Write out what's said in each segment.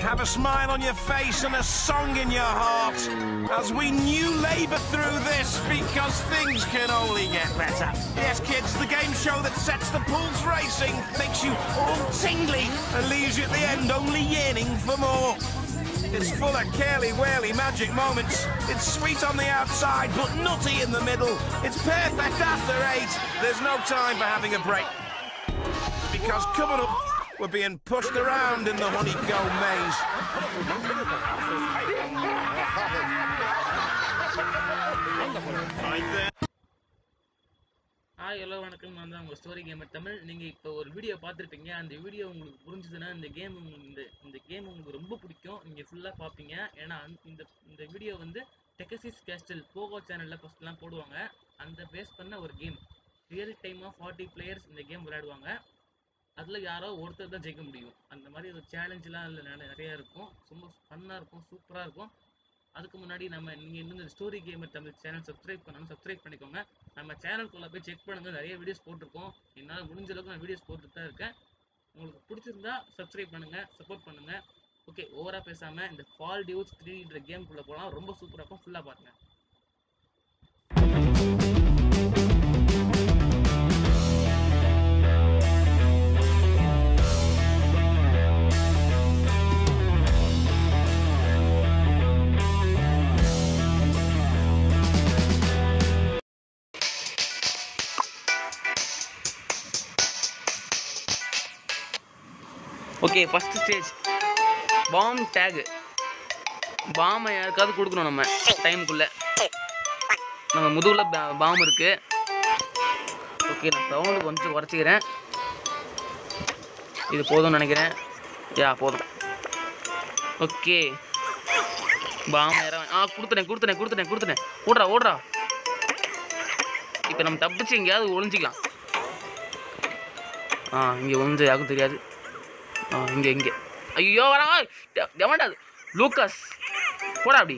have a smile on your face and a song in your heart as we new labour through this because things can only get better. Yes, kids, the game show that sets the pulse racing, makes you all tingly, and leaves you at the end only yearning for more. It's full of curly whirly magic moments. It's sweet on the outside, but nutty in the middle. It's perfect after eight. There's no time for having a break. Because coming up, we're being pushed around in the honeycomb maze. Hi hello வணக்கம் நான் தான் உங்கள் story gamer Tamil நீங்கள் இப்போ ஒரு video பார்த்துருப்பீங்க அந்த video உங்களுக்கு புரிஞ்சுதுன்னா இந்த கேம் இந்த இந்த கேம் உங்களுக்கு ரொம்ப பிடிக்கும் நீங்கள் ஃபுல்லாக பார்ப்பீங்க ஏன்னா அந்த- இந்த இந்த வீடியோ வந்து டெக்கசிஸ் கேஸ்டல் போகோ சேனலில் ஃபஸ்ட்லாம் போடுவாங்க அந்த பேஸ் பண்ண ஒரு கேம் ரியல் டைமாக ஃபார்ட்டி பிளேயர்ஸ் இந்த கேம் விளையாடுவாங்க அதில் யாரோ ஒருத்தர் தான் ஜெயிக்க முடியும் அந்த மாதிரி ஒரு சேலஞ்செலாம் அதில் நிறையா இருக்கும் ரொம்ப ஃபன்னாக இருக்கும் சூப்பராக இருக்கும் அதுக்கு முன்னாடி நம்ம நீங்கள் இன்னும் இந்த story gamer Tamil channel subscribe பண்ணணும் சப்ஸ்கிரைப் பண்ணிக்கோங்க நம்ம சேனலுக்குள்ளே போய் செக் பண்ணுங்க நிறைய வீடியோஸ் போட்டிருக்கோம் என்னால் முடிஞ்ச அளவுக்கு நான் வீடியோஸ் போட்டுட்டு தான் இருக்கேன் உங்களுக்கு பிடிச்சிருந்தா சப்ஸ்கிரைப் பண்ணுங்க சப்போர்ட் பண்ணுங்க ஓகே ஓவராக பேசாமல் இந்த ஃபால் டியூஸ் த்ரீன்ற கேம்குள்ளே போகலாம் ரொம்ப சூப்பராக இருக்கும் ஃபுல்லாக பாருங்க okay first stage bomb tag பாமை யாருக்காவது கொடுக்கணும் நம்ம டைமுக்குள்ளே நம்ம முதுகில் பாம் இருக்குது ஓகே நான் சவுண்டு கொஞ்சம் குறைச்சிக்கிறேன் இது போதும்னு நினைக்கிறேன் யா போதும் ஓகே பாம் ஏற ஆ கொடுத்துட்டேன் கொடுத்துட்டேன் கொடுத்துட்டேன் கொடுத்துட்டேன் ஓடுறா ஓடுறா இப்போ நம்ம தப்பிச்சு எங்கேயாவது ஒளிஞ்சிக்கலாம் ஆ இங்கே ஒளிஞ்சு யாருக்கும் தெரியாது ஆ இங்கே இங்கே ஐயோ வரா எவன்டா அது லூக்கஸ் போடா அப்படி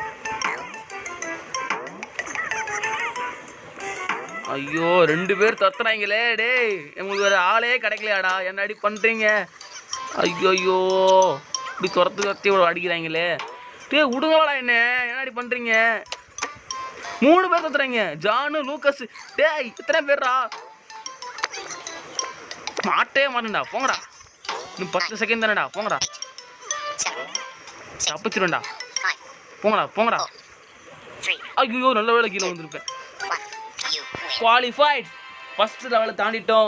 ஐயோ ரெண்டு பேர் தத்துறாங்களே டேய் உங்களுக்கு வேற ஆளே கிடைக்கலையாடா என்னடி பண்ணுறீங்க ஐயோ ஐயோ இப்படி துரத்து துரத்தி இவ்வளோ அடிக்கிறாங்களே டேய் விடுங்கடா என்ன என்னடி பண்ணுறீங்க மூணு பேர் தத்துறாங்க ஜானு லூக்கஸ் டேய் இத்தனை பேர்ரா மாட்டே மாட்டேன்டா போங்கடா இன்னும் பத்து செகண்ட் தானடா போங்கடா தப்பிச்சிருவேன்டா போங்கடா போங்கடா ஐயோ நல்ல வேலை கீழே வந்திருப்பேன் குவாலிஃபைட் ஃபர்ஸ்ட் லெவலை தாண்டிட்டோம்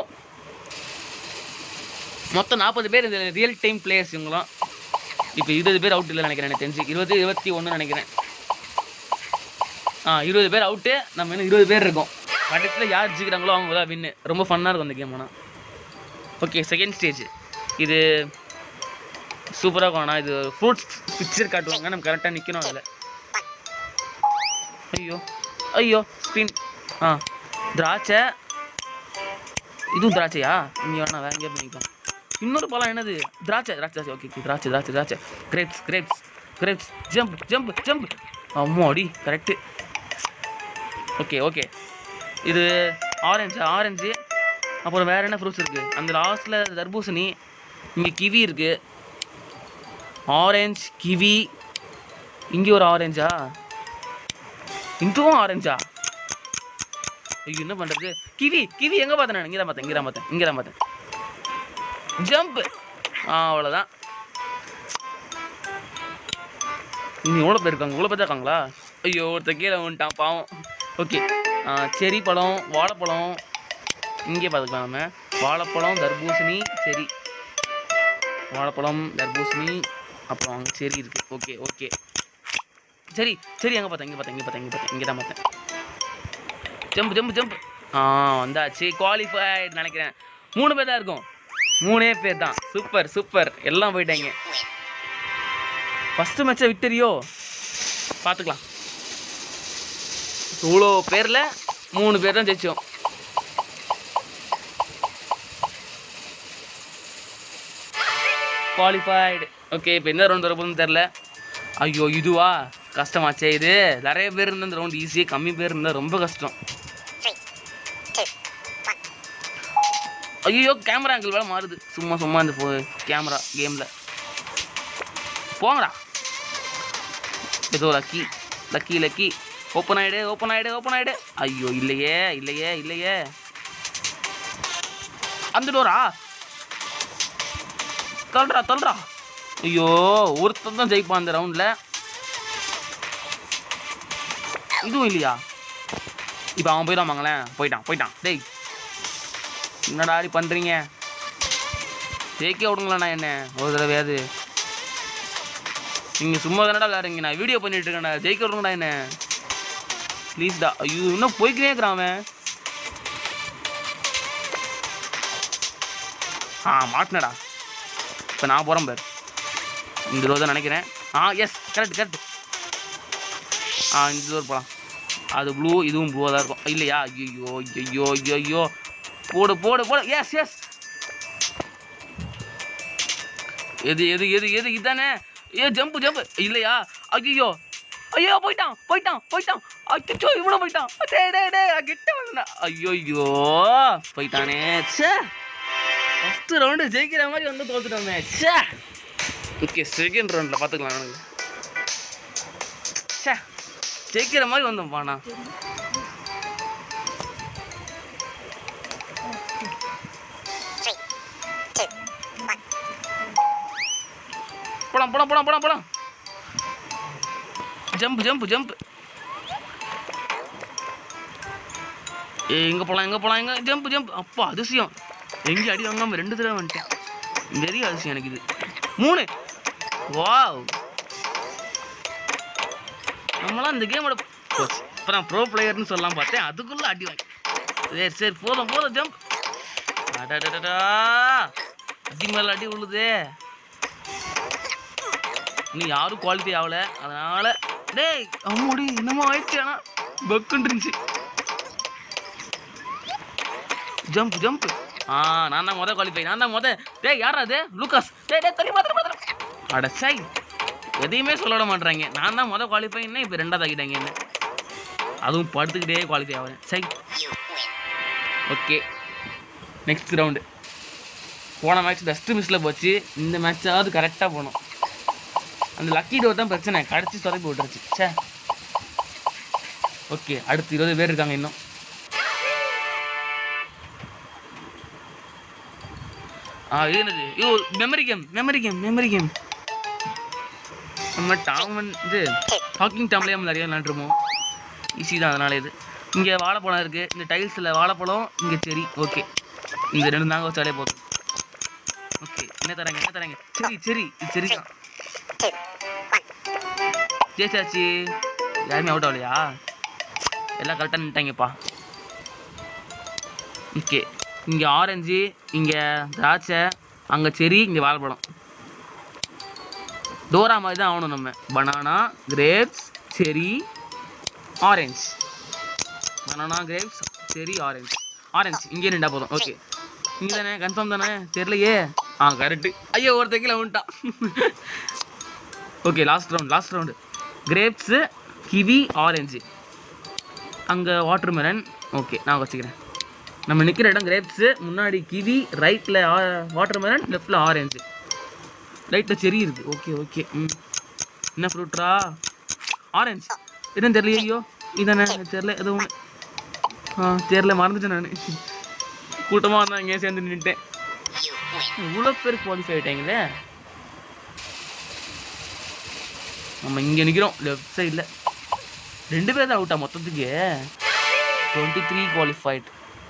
மொத்தம் நாற்பது பேர் இந்த ரியல் டைம் பிளேயர்ஸ் இவங்களாம் இப்போ இருபது பேர் அவுட் இல்லை நினைக்கிறேன் எனக்கு தெரிஞ்சு இருபது இருபத்தி ஒன்று நினைக்கிறேன் ஆ இருபது பேர் அவுட்டு நம்ம இன்னும் இருபது பேர் இருக்கோம் கடைசியில் யார் ஜெயிக்கிறாங்களோ அவங்க தான் வின்னு ரொம்ப ஃபன்னாக இருக்கும் அந்த கேம் ஆனால் ஓகே செகண்ட் ஸ்டேஜ் இது சூப்பராக இருக்கும் ஆனால் இது ஃப்ரூட்ஸ் பிக்சர் காட்டுவாங்க நம்ம கரெக்டாக நிற்கணும் அதில் ஐயோ ஐயோ ஸ்பின் ஆ திராட்சை இதுவும் திராட்சையா இங்கே வேணா வேற எங்கேயா பண்ணிக்கலாம் இன்னொரு பழம் என்னது திராட்சை திராட்சை திராட்சை ஓகே திராட்சை திராட்சை திராட்சை grapes grapes grapes jump jump jump அம்மாடி கரெக்டு ஓகே ஓகே இது ஆரஞ்சு ஆரஞ்சு அப்புறம் வேற என்ன ஃப்ரூட்ஸ் இருக்குது அந்த லாஸ்ட்டில் தர்பூசணி இங்கே கிவி இருக்குது ஆரஞ்சு கிவி இங்கே ஒரு ஆரஞ்சா இதுவும் ஆரஞ்சா ஐயோ என்ன பண்ணுறது கிவி கிவி எங்கே பார்த்தேன் நான் இங்கே தான் பார்த்தேன் இங்கே தான் பார்த்தேன் இங்கே தான் பார்த்தேன் ஜம்ப் ஆ அவ்வளோதான் இங்கே எவ்வளோ பேர் இருக்காங்க இவ்வளோ பேர் தான் இருக்காங்களா ஐயோ ஒருத்தர் கீழே வந்துட்டான் பாவம் ஓகே செரி பழம் வாழைப்பழம் இங்கே பார்த்துக்கலாம் நம்ம வாழைப்பழம் தர்பூசணி செரி வாழைப்பழம் தர்பூசணி அப்புறம் அங்கே செரி இருக்குது ஓகே ஓகே சரி சரி எங்கே பார்த்தேன் இங்கே பார்த்தேன் இங்கே பார்த்தேன் இங்கே பார்த்தேன் இங்கே தான் பார்த்தேன் ஜம்ப் ஜம்ப் ஜம்ப் ஆ வந்தாச்சு குவாலிஃபைட் நினைக்கிறேன் மூணு பேர் தான் இருக்கும் மூணே பேர் தான் சூப்பர் சூப்பர் எல்லாம் போயிட்டாங்க ஃபஸ்ட்டு மேட்சை விக்டரியோ பார்த்துக்கலாம் இவ்வளோ பேரில் மூணு பேர் தான் ஜெயிச்சோம் குவாலிஃபைடு ஓகே இப்போ எந்த ரவுண்ட் வரப்போகுதுன்னு தெரில ஐயோ இதுவா கஷ்டமாச்சே இது நிறைய பேர் இருந்தால் இந்த ரவுண்ட் ஈஸியாக கம்மி பேர் இருந்தால் ரொம்ப கஷ்டம் ஐயோ கேமரா ஆங்கிள் வேலை மாறுது சும்மா சும்மா இந்த கேமரா கேமில் போங்கடா ஏதோ லக்கி லக்கி லக்கி ஓப்பன் ஆயிடு ஓப்பன் ஆயிடு ஓப்பன் ஆயிடு ஐயோ இல்லையே இல்லையே இல்லையே அந்த டோரா தள்ளுறா தள்ளுறா ஐயோ ஒருத்தன் தான் ஜெயிப்பான் அந்த ரவுண்டில் இதுவும் இல்லையா இப்போ அவன் போயிடான் வாங்களேன் போயிட்டான் போயிட்டான் டேய் என்னடா இப்படி பண்ணுறீங்க ஜெயிக்க விடுங்களேண்ணா என்ன ஒரு தடவையாவது நீங்கள் சும்மா தானடா விளையாடுறீங்க நான் வீடியோ பண்ணிட்டு இருக்கேன்டா ஜெயிக்க விடுங்கடா என்ன ப்ளீஸ்டா ஐயோ இன்னும் போய்க்கினே இருக்கிறான் அவன் ஆ மாட்டினடா இப்போ நான் போகிறேன் பார் இந்த தடவை தான் நினைக்கிறேன் ஆ எஸ் கரெக்ட் கரெக்ட் ஆ இந்த தடவை போகலாம் அது ப்ளூ இதுவும் ப்ளூவாக தான் இருக்கும் இல்லையா ஐயோ ஐயோ ஐயோ ஐயோ போடு போடு போடு எஸ் எஸ் எது எது எது எது இதானே ஏ ஜம்பு ஜம்பு இல்லையா ஐயோ ஐயோ போயிட்டான் போயிட்டான் போயிட்டான் அச்சோ இவ்வளோ போயிட்டான் டே டே டே கிட்ட வந்தா ஐயோ ஐயோ போயிட்டானே ச்சே ஃபஸ்ட்டு ரவுண்டு ஜெயிக்கிற மாதிரி வந்து தோத்துட்டோமே ச்சே ஓகே செகண்ட் ரவுண்டில் பார்த்துக்கலாம் எனக்கு ச்சே ஜெயிக்கிற மாதிரி வந்தோம் பாண்ணா போலாம் போலாம் போலாம் போலாம் போலாம் ஜம்ப் ஜம்ப் ஜம்ப் ஏ எங்க போலாம் எங்க போலாம் எங்க ஜம்ப் ஜம்ப் அப்பா அதிசயம் எங்கேயும் அடி வாங்காம ரெண்டு தடவை வந்துட்டேன் பெரிய அதிசயம் எனக்கு இது மூணு வாவ் நம்மளாம் இந்த கேமோட போச்சு இப்போ நான் ப்ரோ பிளேயர்னு சொல்லலாம் பார்த்தேன் அதுக்குள்ள அடி வாங்கி சரி சரி போதும் போதும் ஜம்ப் அடடடடா அடி மேல அடி விழுதே இன்னும் யாரும் குவாலிஃபை ஆகல அதனால டேய் அம்மாடி என்னமோ ஆயிடுச்சு ஆனா பக்குன்னு இருந்துச்சு ஜம்ப் ஜம்ப் ஆ நான் தான் முத குவாலிஃபை நான் தான் முத டேய் யாரா அது லூகாஸ் டேய் டேய் தள்ளி மாத்திர மாத்திர அட சை எதையுமே சொல்ல விட மாட்றாங்க நான் தான் முத குவாலிஃபைன்னு இப்போ ரெண்டாவது ஆக்கிட்டாங்க என்ன அதுவும் படுத்துக்கிட்டே குவாலிஃபை ஆகிறேன் சை ஓகே நெக்ஸ்ட் ரவுண்டு போன மேட்ச் டஸ்ட்டு மிஸ்ஸில் போச்சு இந்த மேட்சாவது கரெக்டாக போகணும் அந்த லக்கி டோர் தான் பிரச்சனை கடைச்சி சொதப்பி விட்டுருச்சு ச்சே ஓகே அடுத்து இருபது பேர் இருக்காங்க இன்னும் ஆ இது என்னது ஐயோ memory game memory game memory game நம்ம டாம் வந்து ஹாக்கிங் டாம்லேயே நம்ம நிறைய விளாண்டுருமோம் ஈஸி தான் அதனால இது இங்கே வாழைப்பழம் இருக்குது இந்த டைல்ஸில் வாழைப்பழம் இங்கே செரி ஓகே இந்த ரெண்டு நாங்கள் வச்சாலே போதும் ஓகே என்ன தராங்க என்ன தராங்க சரி சரி இது சரி தான் ஜெயிச்சாச்சு யாருமே அவுட் ஆகலையா எல்லாம் கரெக்டாக நின்ட்டாங்கப்பா ஓகே இங்கே ஆரஞ்சு இங்கே திராட்சை அங்கே செரி இங்கே வாழைப்பழம் டோரா மாதிரி தான் ஆகணும் நம்ம banana grapes cherry orange banana grapes cherry orange orange இங்கே நின்றா போதும் ஓகே இங்கே தானே கன்ஃபார்ம் தானே தெரியலையே ஆ கரெக்டு ஐயோ ஒருத்த கீழே வந்துட்டான் okay last round last round grapes kiwi orange அங்கே வாட்டர் மெலன் ஓகே நான் வச்சுக்கிறேன் நம்ம நிற்கிற இடம் கிரேப்ஸு முன்னாடி கிவி ரைட்டில் வாட்டர் மெலன் லெஃப்டில் ஆரஞ்சு ரைட்டில் செரி இருக்குது ஓகே ஓகே ம் என்ன ஃப்ரூட்ரா ஆரஞ்சு என்னன்னு தெரியலையே ஐயோ இதானே தெரில எதுவும் ஆ தெரில மறந்துட்டேன் நான் கூட்டமாக இருந்தால் இங்கேயே சேர்ந்து நின்றுட்டேன் இவ்வளோ பேர் குவாலிஃபை ஆகிட்டாங்களே நம்ம இங்கே நிற்கிறோம் லெஃப்ட் சைடில் ரெண்டு பேர் தான் அவுட்டா மொத்தத்துக்கு டுவெண்ட்டி த்ரீ குவாலிஃபைட்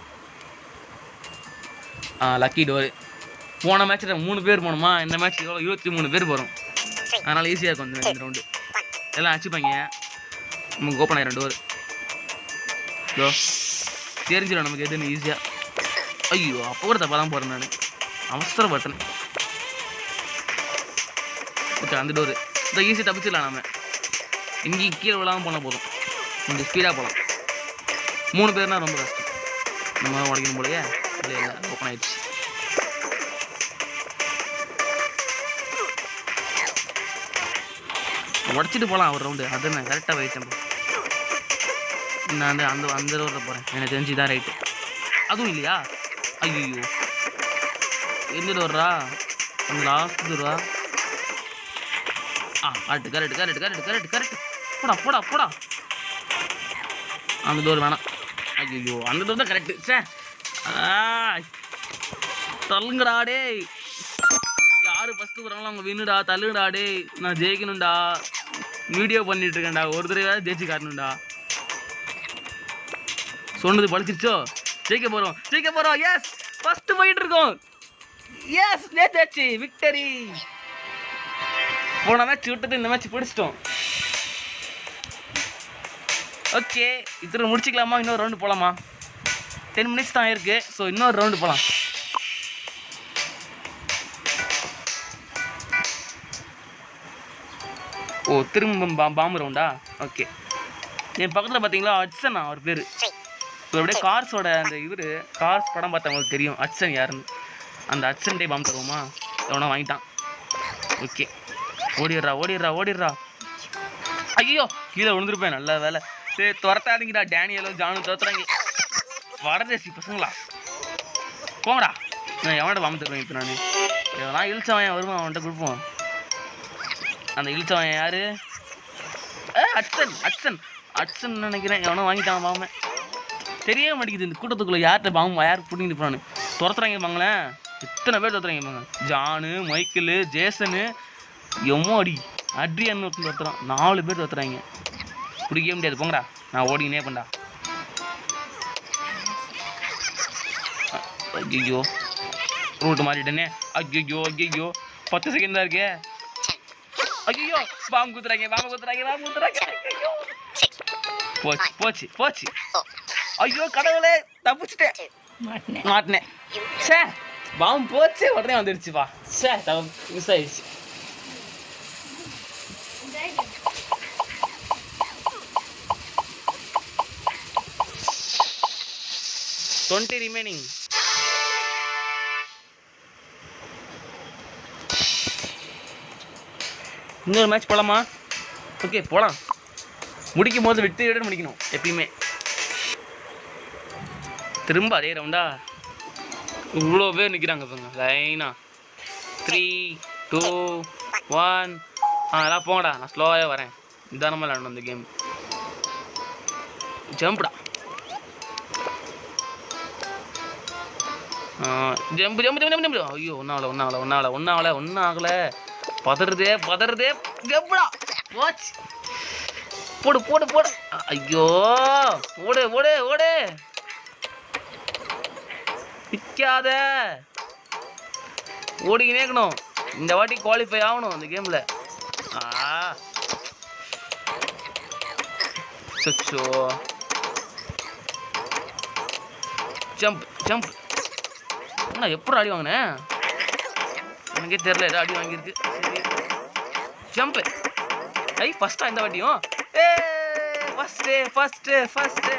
ஆ லக்கி டோரு போன மேட்ச்சில் மூணு பேர் போனோமா இந்த மேட்ச் எவ்வளோ இருபத்தி மூணு பேர் போகிறோம் அதனால் ஈஸியாக இருக்கும் இந்த இந்த ரவுண்டு எல்லாம் அடிச்சுப்பாங்க நமக்கு ஓப்பன் ஆயிரம் டோர் இதோ தெரிஞ்சிடும் நமக்கு எதுன்னு ஈஸியாக ஐயோ அப்போ கூட தப்பாக தான் போகிறேன் நான் அவசரப்பட்டேன் ஓகே அந்த டோரு இந்த ஈஸியாக தப்பிச்சிடலாம் நம்ம எங்கேயும் கீழே விழாமல் போனால் போதும் கொஞ்சம் ஸ்பீடாக போகலாம் மூணு பேர்னா ரொம்ப கஷ்டம் நம்ம தான் உடைக்கணும் போலயே இல்லை இல்லை ஓப்பன் ஆயிடுச்சு உடச்சிட்டு போகலாம் ஒரு ரவுண்டு அது நான் கரெக்டாக வைத்தேன் நான் வந்து அந்த அந்த ரோட்டில் போகிறேன் எனக்கு தெரிஞ்சு தான் ரைட்டு அதுவும் இல்லையா ஐயோ எந்த டோர்ரா அந்த லாஸ்ட் டோரா ஆ correct correct correct correct correct correct போடா போடா போடா அந்த டோர் வேணாம் ஐயோ அந்த டோர் தான் கரெக்டு சே தள்ளுங்கடா டேய் யாரு ஃபஸ்ட்டு வராங்களோ அவங்க வின்னுடா தள்ளுடா டேய் நான் ஜெயிக்கணும்டா வீடியோ பண்ணிட்டு இருக்கேன்டா ஒரு தடவை ஜெயிச்சு காட்டணும்டா சொன்னது பழிச்சிருச்சோ ஜெயிக்க போறோம் ஜெயிக்க போறோம் எஸ் ஃபர்ஸ்ட் போயிட்டு இருக்கோம் எஸ் ஜெயிச்சாச்சு விக்டரி போன மேட்ச் விட்டது இந்த மேட்ச் பிடிச்சிட்டோம் ஓகே இத்தனை முடிச்சுக்கலாமா இன்னொரு ரவுண்டு போகலாமா டென் மினிட்ஸ் தான் இருக்கு ஸோ இன்னொரு ரவுண்டு போகலாம் ஓ திரும்ப பா பாம்பு ரவுண்டா ஓகே என் பக்கத்தில் பார்த்தீங்களா அட்சன் அவர் பேர் ஸோ அப்படியே கார்ஸோட அந்த இவர் கார்ஸ் படம் பார்த்தவங்களுக்கு தெரியும் அட்சன் யாருன்னு அந்த அட்சன் டே பாம்பு தருவோமா எவனா வாங்கிட்டான் ஓகே ஓடிடுறா ஓடிடுறா ஓடிடுறா ஐயோ கீழே விழுந்திருப்பேன் நல்ல வேலை சரி துரத்தாதீங்கடா டேனியலோ ஜானு துரத்துறாங்க வடதேசி பசங்களா போங்கடா நான் எவன்ட பாம்பு தருவேன் இப்போ நான் எவனா இழிச்சவன் வருவான் அவன்கிட்ட கொடுப்போம் அந்த இழிச்சவன் யாரு ஏ அட்சன் அட்சன் அட்சன் நினைக்கிறேன் எவனோ வாங்கிட்டான் பாம்பை தெரிய மாட்டேங்குது இந்த கூட்டத்துக்குள்ள யார்கிட்ட பாம்பு யார் பிடிங்கிட்டு போனான்னு துரத்துறாங்க பாங்களேன் எத்தனை பேர் துரத்துறாங்க பாங்க ஜானு மைக்கிள் ஜேசனு எம்மோ அடி அட்ரியன் ஒருத்தன் துரத்துறான் நாலு பேர் துரத்துறாங்க பிடிக்கவே முடியாது போங்கடா நான் ஓடினே பண்ணா ஐயோ ரூட் மாறிட்டேனே ஐயோ ஐயோ பத்து செகண்ட் தான் இருக்கே ஐயோ பாம்பு குத்துறாங்க பாம்பு குத்துறாங்க பாம்பு குத்துறாங்க ஐயோ போச்சு போச்சு போச்சு ஐயோ கடவுளே தப்பிச்சிட்டேன் மாட்டினேன் சே பாம்பு போச்சு உடனே வந்துடுச்சுப்பா சே மிஸ் ஆயிடுச்சு டுவெண்ட்டி ரிமைனிங் இன்னொரு மேட்ச் போலாமா ஓகே போலாம் முடிக்கும் போது விட்டு முடிக்கணும் எப்பயுமே திரும்ப அதே ரவுண்டா இவ்வளோ பேர் நிற்கிறாங்க பாருங்க லைனா த்ரீ டூ ஒன் ஆ எல்லாம் போங்கடா நான் ஸ்லோவாகவே வரேன் நிதானமாக விளாடணும் இந்த கேம் ஜம்ப்டா ஜம்பு ஜம்பு ஜம்பு ஜம்பு ஐயோ ஒன்றாகல ஒன்றாகல ஒன்றாகல ஒன்றாகல ஒன்றாகல பதறுதே பதறுதே ஜம்புடா வாட்ச் போடு போடு போடு ஐயோ ஓடு ஓடு ஓடு நிற்காத ஓடிக்கினே இருக்கணும் இந்த வாட்டி குவாலிஃபை ஆகணும் அந்த கேமில் ஆ சச்சோ ஜம்ப் ஜம்ப் அண்ணா எப்படி அடி வாங்கினேன் எனக்கே தெரில ஏதோ அடி வாங்கியிருக்கு சரி ஜம்ப் ஐ ஃபஸ்ட்டா இந்த வாட்டியும் ஏ ஃபஸ்ட்டு ஃபஸ்ட்டு ஃபஸ்ட்டு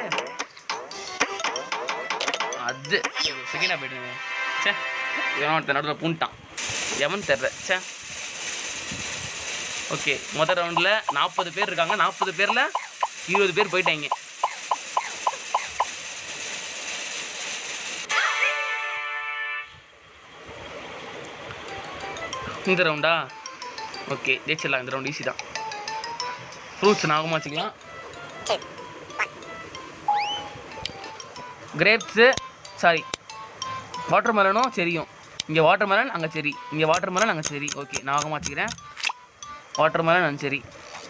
அது செகண்டாக போயிடுங்க சே எவன் ஒருத்தன் நடுவில் பூண்டான் எவன் தெரில சே ஓகே முதல் ரவுண்டில் நாற்பது பேர் இருக்காங்க நாற்பது பேரில் இருபது பேர் போயிட்டாங்க இந்த ரவுண்டா ஓகே ஜெயிச்சிடலாம் இந்த ரவுண்ட் ஈஸி தான் ஃப்ரூட்ஸ் நாகமாக வச்சுக்கலாம் கிரேப்ஸு சாரி வாட்டர் மெலனும் செரியும் இங்கே வாட்டர் மெலன் அங்கே செரி இங்கே வாட்டர் மெலன் அங்கே செரி ஓகே நாகமாக வச்சுக்கிறேன் வாட்டர் மெலன் அங்கே செரி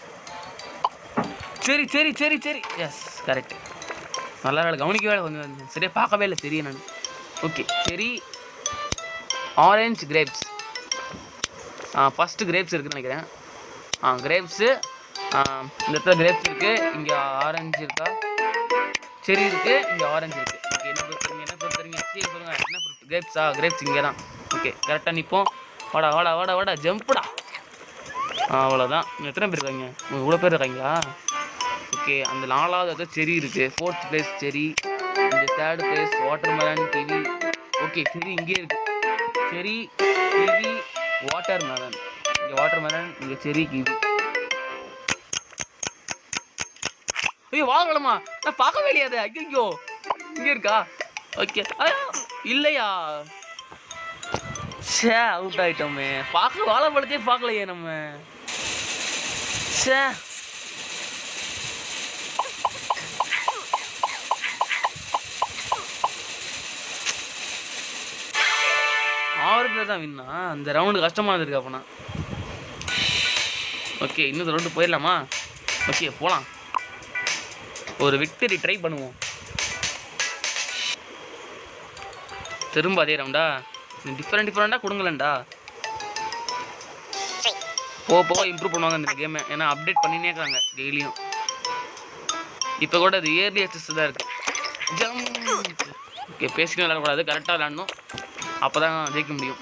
சரி சரி சரி சரி எஸ் கரெக்ட் நல்லா வேலை கவனிக்கவே கொஞ்சம் சரியா பார்க்கவே இல்லை தெரியும் நான் ஓகே சரி ஆரஞ்சு கிரேப்ஸ் ஆ ஃபஸ்ட்டு கிரேப்ஸ் இருக்குன்னு நினைக்கிறேன் ஆ கிரேப்ஸு இந்த இடத்துல கிரேப்ஸ் இருக்குது இங்கே ஆரஞ்சு இருக்கா செரி இருக்குது இங்கே ஆரஞ்சு இருக்குது ஓகே என்ன பொறுத்துறீங்க என்ன பொறுத்துறீங்க சரி சொல்லுங்கள் என்ன பொறுத்து கிரேப்ஸா கிரேப்ஸ் இங்கே தான் ஓகே கரெக்டாக நிற்போம் வாடா வாடா வாடா வாடா ஜம்ப்புடா ஆ அவ்வளோதான் இங்கே எத்தனை பேர் இருக்காங்க ஓ, இவ்வளோ பேர் இருக்காங்களா ஓகே அந்த நாலாவது இடத்துல செரி இருக்குது ஃபோர்த் பிளேஸ் செரி இந்த third place watermelon kiwi okay cherry இங்கே இருக்கு செரி கிவி வாட்டர் மெலன் இங்கே வாட்டர் மெலன் இங்கே செரி கிவி ஐயோ வாங்கலாமா நான் பார்க்கவே இல்லையா அதை ஐயோ இங்கே இருக்கா ஓகே இல்லையா ஷே அவுட் ஆயிட்டோமே பார்க்க வாழைப்பழத்தையே பார்க்கலையே நம்ம ச்சே ஆறு பேர் தான் வின்னா அந்த ரவுண்டு கஷ்டமானது இருக்கு அப்போனா ஓகே இன்னொரு ரவுண்டு போயிடலாமா ஓகே போகலாம் ஒரு விக்டரி ட்ரை பண்ணுவோம் திரும்ப அதே ரவுண்டா டிஃப்ரெண்ட் டிஃப்ரெண்ட்டாக கொடுங்களேன்டா போக போக இம்ப்ரூவ் பண்ணுவாங்க இந்த கேமை ஏன்னா அப்டேட் பண்ணினே இருக்காங்க டெய்லியும் இப்போ கூட அது இயர்லி அக்சஸ் தான் இருக்குது ஜம்ப் ஓகே பேசிக்கணும் விளையாடக்கூடாது கரெக்டாக விளையாடணும் அப்போ தான் ஜெயிக்க முடியும்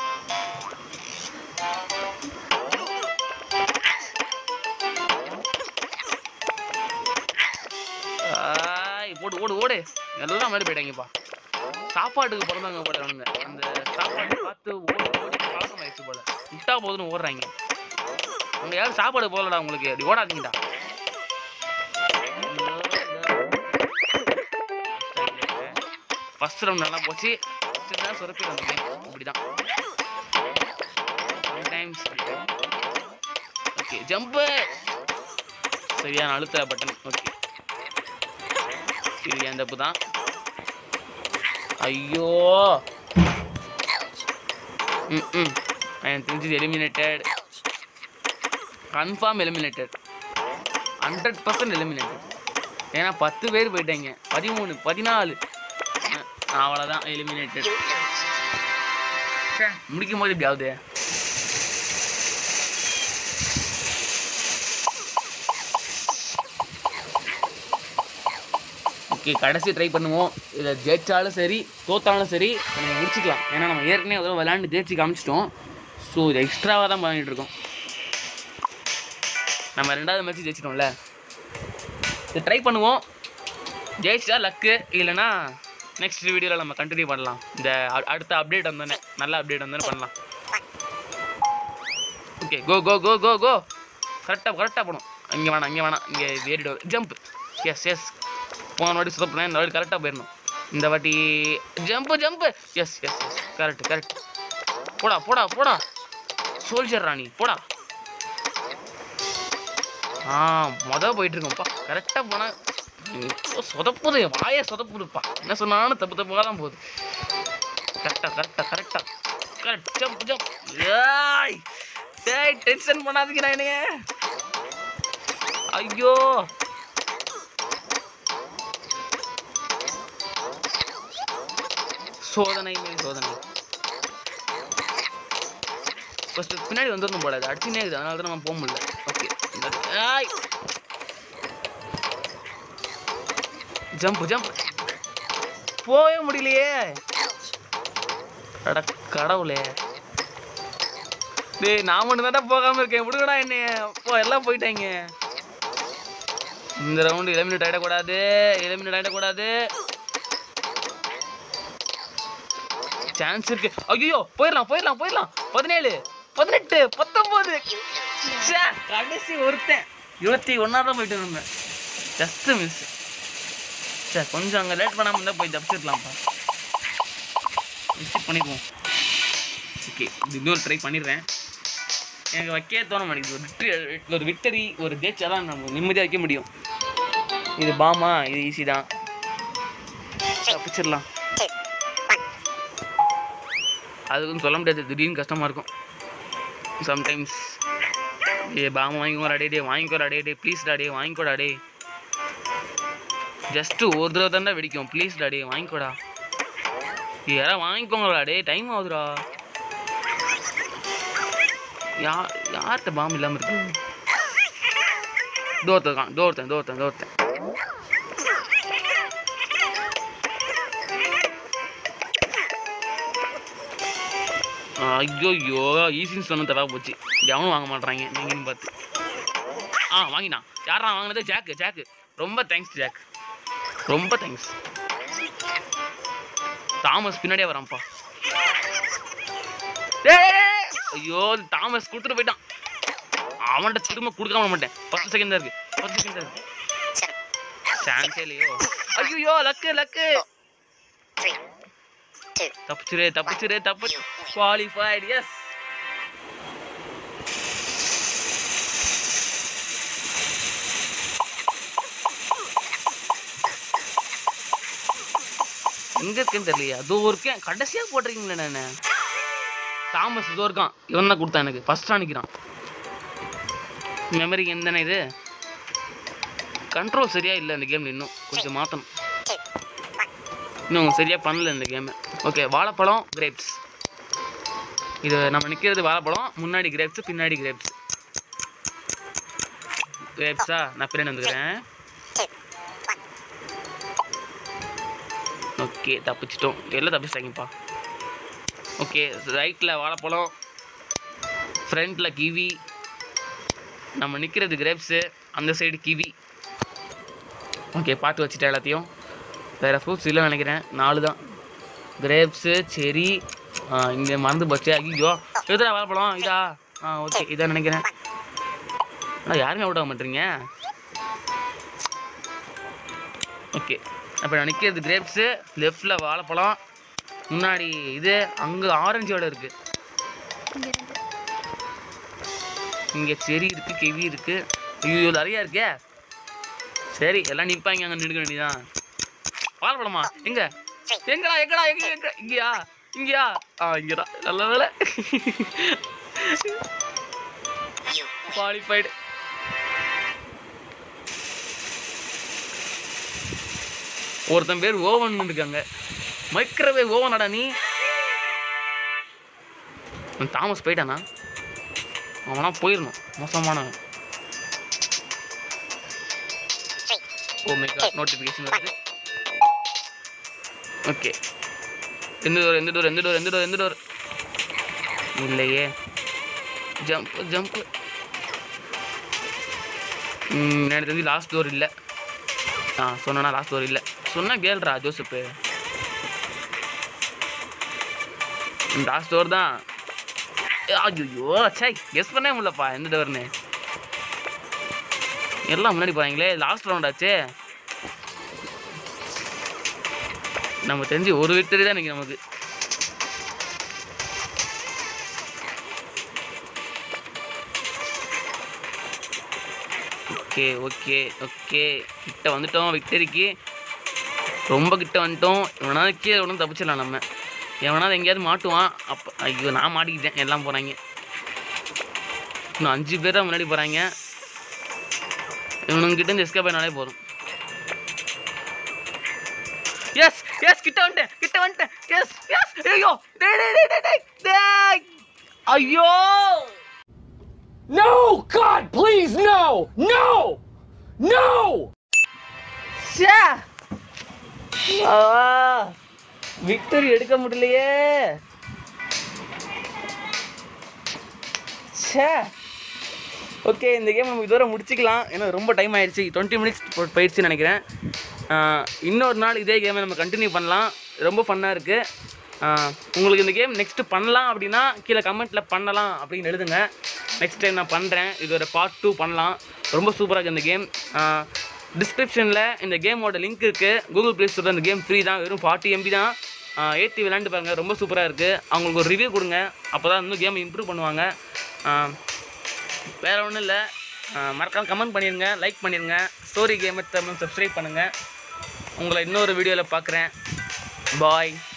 ஆய், போடு ஓடு ஓடு எல்லாம் மாதிரி போயிட்டாங்கப்பா சாப்பாட்டுக்கு பிறந்தவங்க போல அவனுங்க அந்த சாப்பாடு பார்த்து ஓடி ஓடி பழக்கம் ஆயிடுச்சு போல விட்டா போதுன்னு ஓடுறாங்க அங்க யாரும் சாப்பாடு போகலடா உங்களுக்கு அப்படி ஓடாதீங்கடா ஃபர்ஸ்ட் ரவுண்ட் நல்லா போச்சு ஃபர்ஸ்ட் தான் சுரப்பி வந்தீங்க இப்படிதான் சம்டைம்ஸ் ஓகே ஜம்ப்பு சரியான அழுத்த பட்டன் ஓகே இது என் தப்பு தான் ஐயோ ம் ம் எனக்கு தெரிஞ்சது eliminated confirm eliminated hundred percent eliminated ஏன்னா பத்து பேர் போயிட்டாங்க பதிமூணு பதினாலு அஹ், அவ்வளோதான் எலிமினேட்டட் முடிக்கும் போது இப்படி ஆகுது ஓகே கடைசி ட்ரை பண்ணுவோம் இதில் ஜெயிச்சாலும் சரி தோத்தாலும் சரி இதை நம்ம முடிச்சுக்கலாம் ஏன்னா நம்ம ஏற்கனவே ஒரு விளையாண்டு ஜெயிச்சு காமிச்சிட்டோம் ஸோ இது எக்ஸ்ட்ராவாக தான் பண்ணிட்டு இருக்கோம் நம்ம ரெண்டாவது மேட்ச் ஜெயிச்சிட்டோம்ல இது ட்ரை பண்ணுவோம் ஜெயிச்சா லக்கு இல்லைன்னா நெக்ஸ்ட் வீடியோவில் நம்ம கண்டினியூ பண்ணலாம் இந்த அ- அடுத்த அப்டேட் வந்தோடனே நல்ல அப்டேட் வந்தோடனே பண்ணலாம் ஓகே கோ கோ கோ கோ கோ கரெக்டாக கரெக்டாக போகணும் இங்கே வேணாம் இங்கே வேணாம் இங்கே ஏறிடும் ஜம்ப் எஸ் எஸ் போன வாட்டி சுத்தப்பேன் இந்த வாட்டி கரெக்டாக போயிடணும் இந்த வாட்டி jump jump yes yes yes correct correct போடா போடா போடா சோல்ஜர் ராணி போடா ஆ மொதல் போயிட்டு இருக்கோம்ப்பா கரெக்டாக போனால் சொதப்புது வாயை சொதப்புதுப்பா என்ன சொன்னாலும் தப்பு தப்பாக தான் போகுது கரெக்டாக கரெக்டாக கரெக்டாக கரெக்ட் ஜம்ப் ஜம்ப் ஏய் டேய் டென்ஷன் பண்ணாதீங்கடா என்னைய ஐயோ சோதனை மேல் சோதனை ஃபர்ஸ்ட் பின்னாடி வந்துடணும் போல அது அடிச்சுனே இருக்குது அதனால தான் நம்ம போக முடியல ஓகே ஆய் ஜம்ப் ஜம்ப் போகவே முடியலையே அட கடவுளே டேய் நான் மட்டும் தான் போகாம இருக்கேன் விடுங்கடா என்னைய போ எல்லாம் போயிட்டாங்க இந்த ரவுண்டு எலிமினேட் ஆகிடக்கூடாது எலிமினேட் ஆகிடக்கூடாது சான்ஸ் இருக்கு ஐயோ போயிடலாம் போயிடலாம் போயிடலாம் பதினேழு பதினெட்டு பத்தொன்பது ச்சே, கடைசி ஒருத்தன் இருபத்தி ஒன்றா தான் போயிட்டு இருந்தேன் ஜஸ்ட் மிஸ் சே கொஞ்சம் அங்கே லேட் பண்ணாமல் இருந்தால் போய் தப்பிச்சிருக்கலாம்ப்பா மிஸ்டேக் பண்ணிக்குவோம் ஓகே இது இன்னொரு ட்ரை பண்ணிடுறேன் எனக்கு வைக்கவே தோண மாட்டேங்குது ஒரு victory- ஒரு விக்டரி ஒரு ஜெயிச்சா தான் நம்ம நிம்மதியாக வைக்க முடியும் இது பாமா இது ஈஸி தான் தப்பிச்சிடலாம் அதுக்கும் சொல்ல முடியாது திடீர்னு கஷ்டமாக இருக்கும் சம்டைம்ஸ் ஏ பாமா வாங்கிக்கோடா டே டே வாங்கிக்கோடா டே டே ப்ளீஸ் டே வாங்கிக்கோடா டே ஜஸ்ட்டு ஒரு தடவை தானே வெடிக்கும் ப்ளீஸ் டே வாங்கிக்கோடா ஏய், யாராவது வாங்கிக்கோங்களா டே டைம் ஆகுதுடா யா யார்கிட்ட பாம்பு இல்லாமல் இருக்கு தோர்த்தன் தோர்த்தன் தோர்த்தன் தோர்த்தன் ஐயோ ஈஸின்னு சொன்ன தடவை போச்சு எவனும் வாங்க மாட்றாங்க நீங்கன்னு பார்த்து ஆ வாங்கினா யாரா வாங்கினது ஜாக்கு ஜாக்கு ரொம்ப தேங்க்ஸ் ஜாக் ரொம்ப தேங்க்ஸ் தாமஸ் பின்னாடியே வரான்ப்பா டேய், டேய், டேய். ஐயோ தாமஸ் கொடுத்துட்டு போயிட்டான் அவன்கிட்ட திரும்ப கொடுக்காம விட மாட்டேன் பத்து செகண்ட் தான் இருக்கு பத்து செகண்ட் தான் இருக்கு சான்ஸே இல்லையோ ஐயோ லக்கு லக்கு தப்பிச்சிரு தப்பிச்சிரு தப்பு குவாலிஃபைட் எஸ் எங்கே இருக்கேன்னு தெரியலையே அதோ இருக்கேன் கடைசியாக போட்டிருக்கீங்களே நான் தாமஸ் இதோ இருக்கான் இவன் தான் கொடுத்தான் எனக்கு ஃபஸ்ட்டாக நிற்கிறான் மெமரி எந்தன இது கண்ட்ரோல் சரியா இல்லை இந்த கேம் இன்னும் கொஞ்சம் மாற்றணும் இன்னும் சரியாக பண்ணல இந்த கேமு ஓகே வாழைப்பழம் கிரேப்ஸ் இது நம்ம நிற்கிறது வாழைப்பழம் முன்னாடி கிரேப்ஸ் பின்னாடி கிரேப்ஸ் கிரேப்ஸா நான் பின்னாடி வந்துக்கிறேன் ஓகே தப்பிச்சிட்டோம் எல்லாம் தப்பிச்சிட்டாங்கப்பா ஓகே ரைட்டில் வாழைப்பழம் ஃப்ரண்ட்டில் கிவி நம்ம நிற்கிறது கிரேப்ஸு அந்த சைடு கிவி ஓகே பார்த்து வச்சுட்டேன் எல்லாத்தையும் வேறு ஃப்ரூட்ஸ் இல்லை நினைக்கிறேன் நாலு தான் கிரேப்ஸு செரி இங்கே மறந்து போச்சு ஐயோ எதுடா வாழைப்பழம் இதா ஆ ஓகே இதான் நினைக்கிறேன் ஆனால் யாருமே அவுட் ஆக மாட்டீங்க ஓகே அப்போ நான் நிற்கிறது கிரேப்ஸு லெஃப்டில் வாழைப்பழம் முன்னாடி இது அங்கே ஆரஞ்சோட இருக்குது இங்கே செரி இருக்குது கிவி இருக்குது ஐயோ நிறையா இருக்கே சரி எல்லாம் நிற்பாங்க அங்கே நிற்க வேண்டியதான் வாழைப்பழமா எங்க எங்கடா எங்கடா எங்க எங்க இங்கயா இங்கயா ஆ இங்கடா நல்ல வேலை குவாலிஃபைடு ஒருத்தன் பேர் ஓவன் இருக்காங்க மைக்ரோவேவ் ஓவனாடா நீ அவன் தாமஸ் போயிட்டானா அவனா போயிடணும் மோசமானவன் ஓ மை காட் நோட்டிஃபிகேஷன் வருது ஓகே எந்த டோர் எந்த டோர் எந்த டோர் எந்த டோர் எந்த டோர் இல்லையே ஜம்ப் ஜம்ப் எனக்கு தெரிஞ்சு லாஸ்ட் டோர் இல்லை ஆ சொன்னா லாஸ்ட் டோர் இல்லை சொன்னா கேள்றா ஜோசப்பு லாஸ்ட் டோர் தான் ஐயோ சை கெஸ் பண்ணவே முடியலப்பா எந்த டோர்னு எல்லாம் முன்னாடி போறாங்களே லாஸ்ட் ரவுண்ட் ஆச்சே நம்ம தெரிஞ்சு ஒரு விக்டரி தான் இன்னைக்கு நமக்கு ஓகே ஓகே ஓகே கிட்ட வந்துட்டோம் விக்டரிக்கு ரொம்ப கிட்ட வந்துட்டோம் இவனாவது கீழே ஒன்றும் தப்பிச்சிடலாம் நம்ம எவனாவது எங்கேயாவது மாட்டுவான் அப்போ ஐயோ நான் மாட்டிக்கிட்டேன் எல்லாம் போகிறாங்க இன்னும் அஞ்சு பேர் தான் முன்னாடி போகிறாங்க இவனுங்கிட்ட இருந்து எஸ்கேப் ஆனாலே போதும் எஸ் எஸ் கிட்ட வந்துட்டேன் கிட்ட வந்துட்டேன் எஸ் எஸ் ஐயோ டேய் டேய் டேய் டேய், டேய் டேய் ஐயோ No! God, please, no! No! No! ச்சே ஆ விக்டரி எடுக்க முடியலையே ச்சே ஓகே இந்த கேம் நம்ம இதோட முடிச்சுக்கலாம் ஏன்னா ரொம்ப டைம் ஆயிடுச்சு டுவெண்ட்டி மினிட்ஸ் போயிடுச்சுன்னு நினைக்கிறேன் ஆஹ் இன்னொரு நாள் இதே கேமை நம்ம கண்டினியூ பண்ணலாம் ரொம்ப ஃபன்னாக இருக்குது உங்களுக்கு இந்த கேம் நெக்ஸ்ட்டு பண்ணலாம் அப்படின்னா கீழே கமெண்ட்டில் பண்ணலாம் அப்படின்னு எழுதுங்க நெக்ஸ்ட் டைம் நான் பண்ணுறேன் இது ஒரு பார்ட் டூ பண்ணலாம் ரொம்ப சூப்பராக இருக்குது இந்த கேம் டிஸ்கிரிப்ஷனில் இந்த கேமோட லிங்க் இருக்குது கூகுள் ப்ளே ஸ்டோரில் இந்த கேம் ஃப்ரீ தான் வெறும் ஃபார்ட்டி எம்பி தான் ஆஹ் ஏற்றி விளையாண்டு பாருங்கள் ரொம்ப சூப்பராக இருக்குது அவங்களுக்கு ஒரு ரிவ்யூ கொடுங்க அப்போ தான் இன்னும் கேம் இம்ப்ரூவ் பண்ணுவாங்க ஆஹ் வேறு ஒன்றும் இல்லை மறக்காம கமெண்ட் பண்ணிடுங்க லைக் பண்ணிடுங்க ஸ்டோரி கேமர் தமிழ் சப்ஸ்கிரைப் பண்ணுங்கள் உங்களை இன்னொரு வீடியோவில் பார்க்குறேன் பாய்